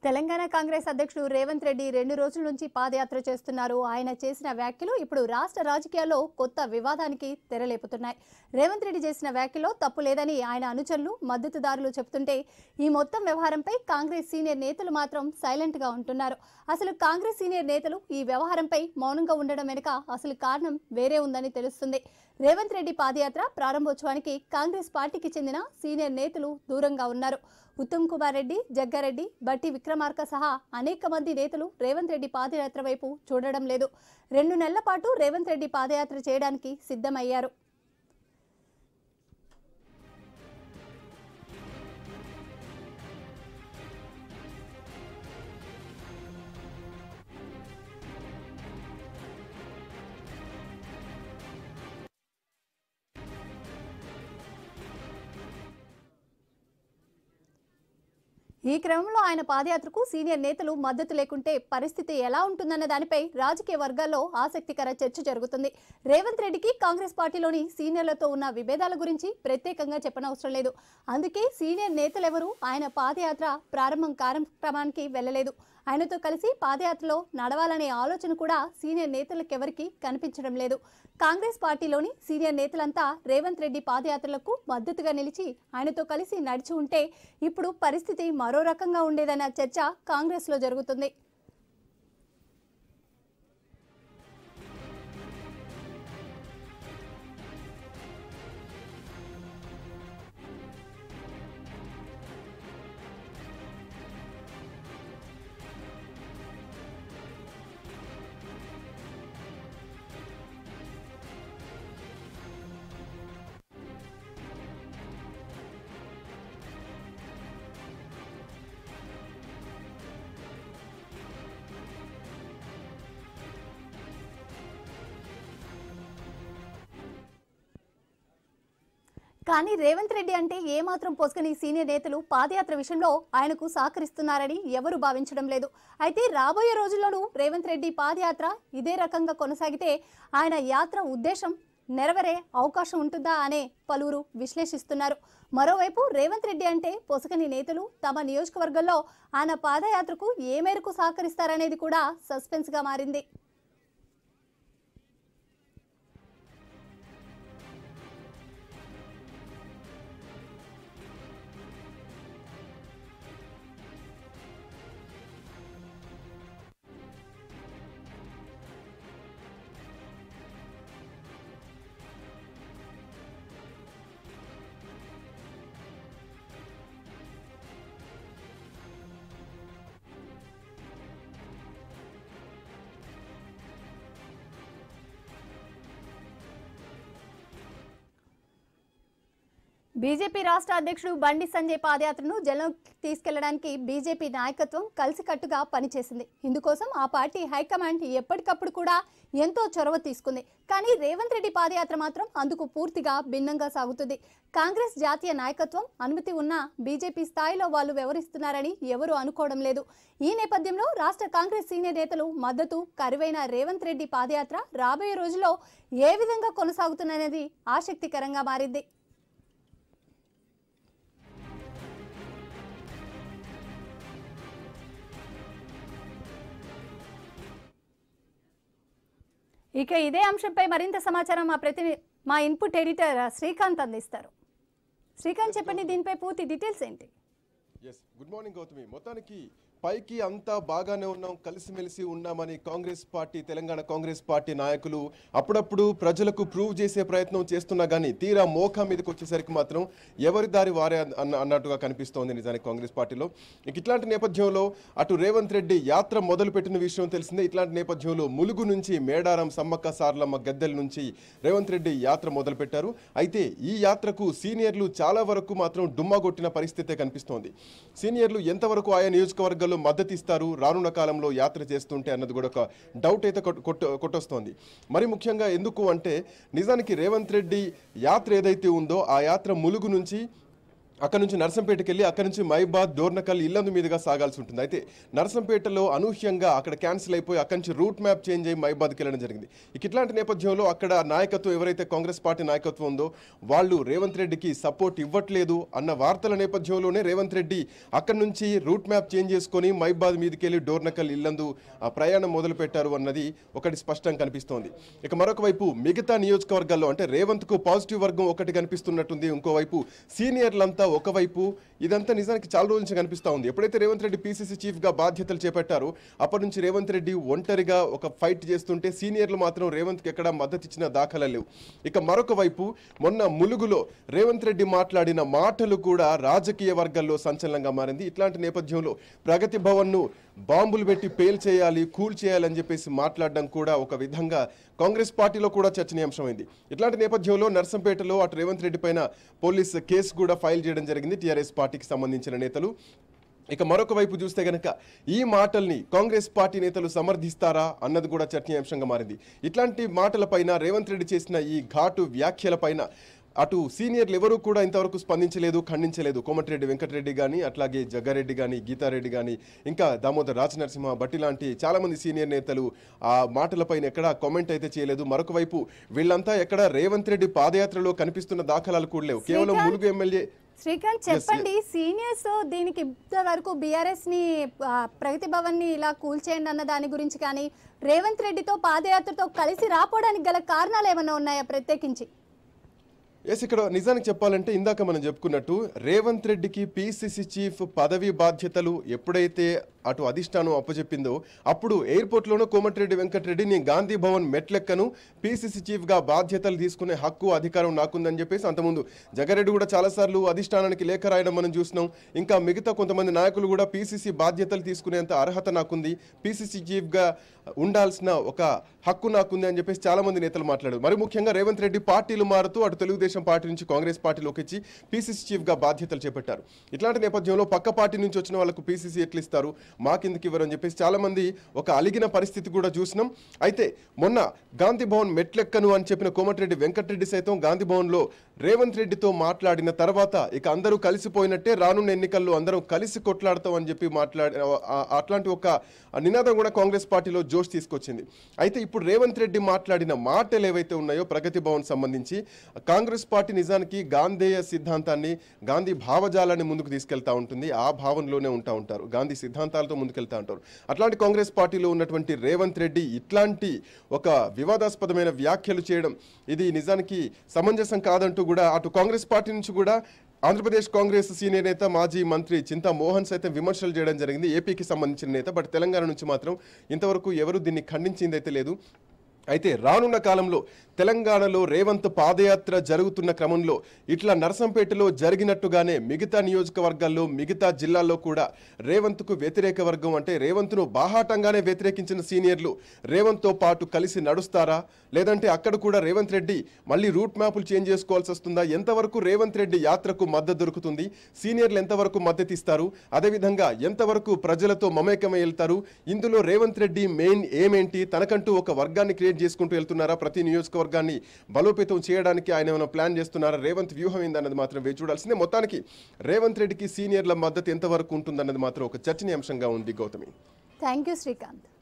తెలంగాణ కాంగ్రెస్ అధ్యక్షుడు రేవంత్ రెడ్డి రెండు రోజుల నుంచి పాదయాత్ర చేస్తున్నారు ఆయన చేసిన వ్యాఖ్యలు ఇప్పుడు రాష్ట్ర రాజకీయాల్లో కొత్త వివాదానికి తెరలేపుతున్నాయి రేవంత్ రెడ్డి చేసిన వ్యాఖ్యలో తప్పు లేదని ఆయన అనుచరులు మద్దతుదారులు చెబుతుంటే ఈ మొత్తం వ్యవహారంపై కాంగ్రెస్ సీనియర్ నేతలు మాత్రం సైలెంట్ గా ఉంటున్నారు అసలు కాంగ్రెస్ సీనియర్ నేతలు ఈ వ్యవహారంపై మౌనంగా ఉండడం వెనుక అసలు కారణం వేరే ఉందని తెలుస్తుంది రేవంత్ రెడ్డి పాదయాత్ర ప్రారంభోత్సవానికి కాంగ్రెస్ పార్టీకి చెందిన సీనియర్ నేతలు దూరంగా ఉన్నారు ఉత్తమ్ కుమార్ రెడ్డి జగ్గారెడ్డి బట్టి విక్రమార్క సహా అనేక మంది నేతలు రేవంత్ రెడ్డి పాదయాత్ర వైపు చూడడం లేదు రెండు నెలల పాటు రేవంత్ రెడ్డి పాదయాత్ర చేయడానికి సిద్ధమయ్యారు ఈ క్రమంలో ఆయన పాదయాత్రకు సీనియర్ నేతలు మద్దతు లేకుంటే పరిస్థితి ఎలా ఉంటుందన్న దానిపై రాజకీయ వర్గాల్లో ఆసక్తికర చర్చ జరుగుతుంది రేవంత్ రెడ్డికి కాంగ్రెస్ పార్టీలోని సీనియర్లతో ఉన్న విభేదాల గురించి ప్రత్యేకంగా చెప్పనవసరం లేదు అందుకే సీనియర్ నేతలెవరూ ఆయన పాదయాత్ర ప్రారంభం కార్యక్రమానికి వెళ్ళలేదు ఆయనతో కలిసి పాదయాత్రలో నడవాలనే ఆలోచన కూడా సీనియర్ నేతలకెవరికీ కనిపించడం లేదు కాంగ్రెస్ పార్టీలోని సీనియర్ నేతలంతా రేవంత్ రెడ్డి పాదయాత్రలకు మద్దతుగా నిలిచి ఆయనతో కలిసి నడిచి ఉంటే ఇప్పుడు పరిస్థితి మరో రకంగా ఉండేదన్న చర్చ కాంగ్రెస్లో జరుగుతుంది కానీ రేవంత్ రెడ్డి అంటే ఏమాత్రం పొసగని సీనియర్ నేతలు పాదయాత్ర విషయంలో ఆయనకు సహకరిస్తున్నారని ఎవరు భావించడం లేదు అయితే రాబోయే రోజుల్లోనూ రేవంత్ రెడ్డి పాదయాత్ర ఇదే రకంగా కొనసాగితే ఆయన యాత్ర ఉద్దేశం నెరవేరే అవకాశం ఉంటుందా అనే పలువురు విశ్లేషిస్తున్నారు మరోవైపు రేవంత్ రెడ్డి అంటే పొసగని నేతలు తమ నియోజకవర్గంలో ఆయన పాదయాత్రకు ఏ మేరకు సహకరిస్తారనేది కూడా సస్పెన్స్గా మారింది బీజేపీ రాష్ట్ర అధ్యక్షుడు బండి సంజయ్ పాదయాత్రను జనం తీసుకెళ్లడానికి బీజేపీ నాయకత్వం కలిసికట్టుగా పనిచేసింది ఇందుకోసం ఆ పార్టీ హైకమాండ్ ఎప్పటికప్పుడు కూడా ఎంతో చొరవ తీసుకుంది కానీ రేవంత్ రెడ్డి పాదయాత్ర మాత్రం అందుకు పూర్తిగా భిన్నంగా సాగుతుంది కాంగ్రెస్ జాతీయ నాయకత్వం అనుమతి ఉన్న బీజేపీ స్థాయిలో వాళ్ళు వ్యవహరిస్తున్నారని ఎవరు అనుకోవడం లేదు ఈ నేపథ్యంలో రాష్ట్ర కాంగ్రెస్ సీనియర్ నేతలు మద్దతు కరువైన రేవంత్ రెడ్డి పాదయాత్ర రాబోయే రోజుల్లో ఏ విధంగా కొనసాగుతుందనేది ఆసక్తికరంగా మారింది ఇక ఇదే అంశంపై మరింత సమాచారం మా ప్రతిని మా ఇన్పుట్ ఎడిటర్ శ్రీకాంత్ అందిస్తారు శ్రీకాంత్ చెప్పండి దీనిపై పూర్తి డీటెయిల్స్ ఏంటి ఎస్ గుడ్ మార్నింగ్ గౌతమి మొత్తానికి పైకి అంతా బాగానే ఉన్నాం కలిసిమెలిసి ఉన్నామని Congress party Telangana Congress party నాయకులు అప్పుడప్పుడు ప్రజలకు ప్రూవ్ చేసే ప్రయత్నం చేస్తున్నా కానీ తీరా మోఖా మీదకి వచ్చేసరికి మాత్రం ఎవరి దారి వారే అన్న అన్నట్టుగా కనిపిస్తోంది నిజానికి కాంగ్రెస్ పార్టీలో ఇక ఇట్లాంటి నేపథ్యంలో అటు రేవంత్ రెడ్డి యాత్ర మొదలుపెట్టిన విషయం తెలిసిందే ఇట్లాంటి నేపథ్యంలో ములుగు నుంచి మేడారం సమ్మక్క సార్లమ్మ గద్దెల నుంచి రేవంత్ రెడ్డి యాత్ర మొదలుపెట్టారు అయితే ఈ యాత్రకు సీనియర్లు చాలా వరకు మాత్రం డుమ్మా కొట్టిన పరిస్థితే కనిపిస్తోంది సీనియర్లు ఎంతవరకు ఆయా నియోజకవర్గాల్లో మద్దతు ఇస్తారు రానున్న కాలంలో యాత్ర చేస్తుంటే అన్నది కూడా ఒక డౌట్ అయితే కొట్- కొట్ట కొట్టొస్తోంది మరి ముఖ్యంగా ఎందుకు అంటే నిజానికి రేవంత్ రెడ్డి యాత్ర ఏదైతే ఉందో ఆ యాత్ర ములుగు నుంచి అక్కడ నుంచి నర్సంపేటకి వెళ్ళి అక్కడ నుంచి మైబాద్ డోర్నకల్ ఇల్లందు మీదుగా సాగాల్సి ఉంటుంది అయితే నర్సంపేటలో అనూహ్యంగా అక్కడ క్యాన్సిల్ అయిపోయి అక్కడి నుంచి రూట్ మ్యాప్ చేంజ్ అయ్యి మైబాద్కి వెళ్ళడం జరిగింది ఇక ఇట్లాంటి నేపథ్యంలో అక్కడ నాయకత్వం ఎవరైతే కాంగ్రెస్ పార్టీ నాయకత్వం ఉందో వాళ్ళు రేవంత్ రెడ్డికి సపోర్ట్ ఇవ్వట్లేదు అన్న వార్తల నేపథ్యంలోనే రేవంత్ రెడ్డి అక్కడి నుంచి రూట్ మ్యాప్ చేంజ్ చేసుకొని మైబాద్ మీదకి వెళ్ళి డోర్నకల్ ఇల్లందు ఆ ప్రయాణం మొదలు పెట్టారు అన్నది ఒకటి స్పష్టంగా కనిపిస్తోంది ఇక మరొక వైపు మిగతా నియోజకవర్గాల్లో అంటే రేవంత్ కు పాజిటివ్ వర్గం ఒకటి కనిపిస్తున్నట్టుంది ఇంకోవైపు సీనియర్లంతా ఒకవైపు ఇదంతా నిజానికి చాలా రోజుల నుంచి కనిపిస్తా ఉంది ఎప్పుడైతే రేవంత్ రెడ్డి పీసీసీ చీఫ్ గా బాధ్యతలు చేపట్టారో అప్పటి నుంచి రేవంత్ రెడ్డి ఒంటరిగా ఒక ఫైట్ చేస్తుంటే సీనియర్లు మాత్రం రేవంత్ కి ఎక్కడ మద్దతు ఇచ్చిన దాఖలా లేవు ఇక మరొక వైపు మొన్న ములుగులో రేవంత్ రెడ్డి మాట్లాడిన మాటలు కూడా రాజకీయ వర్గాల్లో సంచలనంగా మారింది ఇట్లాంటి నేపథ్యంలో ప్రగతి భవన్ ను బాంబులు పెట్టి పేల్ చేయాలి కూల్ చేయాలని చెప్పేసి మాట్లాడడం కూడా ఒక విధంగా కాంగ్రెస్ పార్టీలో కూడా చర్చనీయాంశమైంది ఇట్లాంటి నేపథ్యంలో నర్సంపేటలో అటు రేవంత్ రెడ్డి పైన పోలీస్ కేసు కూడా ఫైల్ చేయడం జరిగింది టీఆర్ఎస్ పార్టీకి సంబంధించిన నేతలు ఇక మరొక వైపు చూస్తే గనక ఈ మాటల్ని కాంగ్రెస్ పార్టీ నేతలు సమర్థిస్తారా అన్నది కూడా చర్చనీయాంశంగా మారింది ఇట్లాంటి మాటలపైన రేవంత్ రెడ్డి చేసిన ఈ ఘాటు వ్యాఖ్యలపైన అటు సీనియర్లు ఎవరూ కూడా ఇంతవరకు స్పందించలేదు ఖండించలేదు కోమటిరెడ్డి వెంకటరెడ్డి కానీ అట్లాగే జగ్గారెడ్డి కానీ గీతారెడ్డి కానీ ఇంకా దామోదర్ రాజనరసింహ భట్టి లాంటి చాలా మంది సీనియర్ నేతలు ఆ మాటలపైన ఎక్కడా కామెంట్ అయితే చేయలేదు మరొక వైపు వీళ్ళంతా ఎక్కడ రేవంత్ రెడ్డి పాదయాత్రలో కనిపిస్తున్న దాఖలాలు కూడా లేవు కేవలం శ్రీకాంత్, ములుగు ఎమ్మెల్యే శ్రీకాంత్ చెప్పండి సీనియర్స్ దీనికి ఇంతవరకు బీఆర్ఎస్ ని ఆ, ప్రగతి భవన్ ని ఇలా కూల్చేయండి అన్న దాని గురించి కానీ రేవంత్ రెడ్డితో పాదయాత్రతో కలిసి రాపోవడానికి గల కారణాలు ఏమైనా ఉన్నాయా ప్రత్యేకించి ఎస్ ఇక్కడ నిజానికి చెప్పాలంటే ఇందాక మనం చెప్పుకున్నట్టు రేవంత్ రెడ్డికి పిసిసి చీఫ్ పదవి బాధ్యతలు ఎప్పుడైతే అటు అధిష్టానం అప్పచెప్పిందో అప్పుడు ఎయిర్పోర్ట్లోనూ కోమటిరెడ్డి వెంకటరెడ్డి నేను గాంధీ భవన్ మెట్లెక్కను పిసిసి చీఫ్గా బాధ్యతలు తీసుకునే హక్కు అధికారం నాకుందని చెప్పేసి అంతకుముందు జగారెడ్డి కూడా చాలాసార్లు అధిష్టానానికి లేఖ రాయడం మనం చూసినాం ఇంకా మిగతా కొంతమంది నాయకులు కూడా పిసిసి బాధ్యతలు తీసుకునేంత అర్హత నాకుంది పిసిసి చీఫ్గా ఉండాల్సిన ఒక హక్కు నాకుంది అని చెప్పేసి చాలా మంది నేతలు మాట్లాడారు మరి ముఖ్యంగా రేవంత్ రెడ్డి పార్టీలు మారుతూ అటు తెలుగుదేశం పార్టీ నుంచి కాంగ్రెస్ పార్టీలోకి వచ్చి పీసీసీ చీఫ్గా బాధ్యతలు చేపట్టారు ఇట్లాంటి నేపథ్యంలో పక్క పార్టీ నుంచి వచ్చిన వాళ్ళకు పీసీసీ ఎట్లు ఇస్తారు మాకెందుకు ఇవ్వరు అని చెప్పేసి చాలా మంది ఒక అలిగిన పరిస్థితి కూడా చూసినాం అయితే మొన్న గాంధీ భవన్ మెట్లెక్కను అని చెప్పిన కోమటిరెడ్డి వెంకటరెడ్డి సైతం గాంధీ భవన్లో రేవంత్ రెడ్డితో మాట్లాడిన తర్వాత ఇక అందరూ కలిసిపోయినట్టే రానున్న ఎన్నికల్లో అందరం కలిసి కొట్లాడతాం అని చెప్పి మాట్లాడి ఆ- అట్లాంటి ఒక నినాదం కూడా కాంగ్రెస్ పార్టీలో జోష్ తీసుకొచ్చింది అయితే ఇప్పుడు రేవంత్ రెడ్డి మాట్లాడిన మాటలు ఏవైతే ఉన్నాయో ప్రగతి భవన్ సంబంధించి కాంగ్రెస్ పార్టీ నిజానికి గాంధేయ సిద్ధాంతాన్ని గాంధీ భావజాలాన్ని ముందుకు తీసుకెళ్తా ఉంటుంది ఆ భావనలోనే ఉంటా ఉంటారు గాంధీ సిద్ధాంతాలతో ముందుకెళ్తా ఉంటారు అట్లాంటి కాంగ్రెస్ పార్టీలో ఉన్నటువంటి రేవంత్ రెడ్డి ఇట్లాంటి ఒక వివాదాస్పదమైన వ్యాఖ్యలు చేయడం ఇది నిజానికి సమంజసం కాదంటూ కూడా అటు కాంగ్రెస్ పార్టీ నుంచి కూడా ఆంధ్రప్రదేశ్ కాంగ్రెస్ సీనియర్ నేత మాజీ మంత్రి చింతా మోహన్ సైతం విమర్శలు చేయడం జరిగింది ఏపీకి సంబంధించిన నేత బట్ తెలంగాణ నుంచి మాత్రం ఇంతవరకు ఎవరు దీన్ని ఖండించింది అయితే లేదు అయితే రానున్న కాలంలో తెలంగాణలో రేవంత్ పాదయాత్ర జరుగుతున్న క్రమంలో ఇట్లా నర్సంపేటలో జరిగినట్టుగానే మిగతా నియోజకవర్గాల్లో మిగతా జిల్లాల్లో కూడా రేవంత్కు వ్యతిరేక వర్గం అంటే రేవంత్ను బాహాటంగానే వ్యతిరేకించిన సీనియర్లు రేవంత్తో పాటు కలిసి నడుస్తారా లేదంటే అక్కడ కూడా రేవంత్ రెడ్డి మళ్ళీ రూట్ మ్యాపులు చేంజ్ చేసుకోవాల్సి వస్తుందా ఎంతవరకు రేవంత్ రెడ్డి యాత్రకు మద్దతు దొరుకుతుంది సీనియర్లు ఎంతవరకు మద్దతు ఇస్తారు అదేవిధంగా ఎంతవరకు ప్రజలతో మమేకమై వెళ్తారు ఇందులో రేవంత్ రెడ్డి మెయిన్ ఏమేంటి తనకంటూ ఒక వర్గాన్ని క్రియేట్ చేసుకుంటూ వెళ్తున్నారా ప్రతి నియోజకవర్గాన్ని బలోపేతం చేయడానికి ఆయన ఏమైనా ప్లాన్ చేస్తున్నారా రేవంత్ వ్యూహం ఏందన్నది మాత్రం వేచి చూడాల్సిందే మొత్తానికి రేవంత్ రెడ్డికి సీనియర్ల మద్దతు ఎంతవరకు ఉంటుందన్నది మాత్రం ఒక చర్చనీయాంశంగా ఉంది గౌతమి థ్యాంక్ యూ శ్రీకాంత్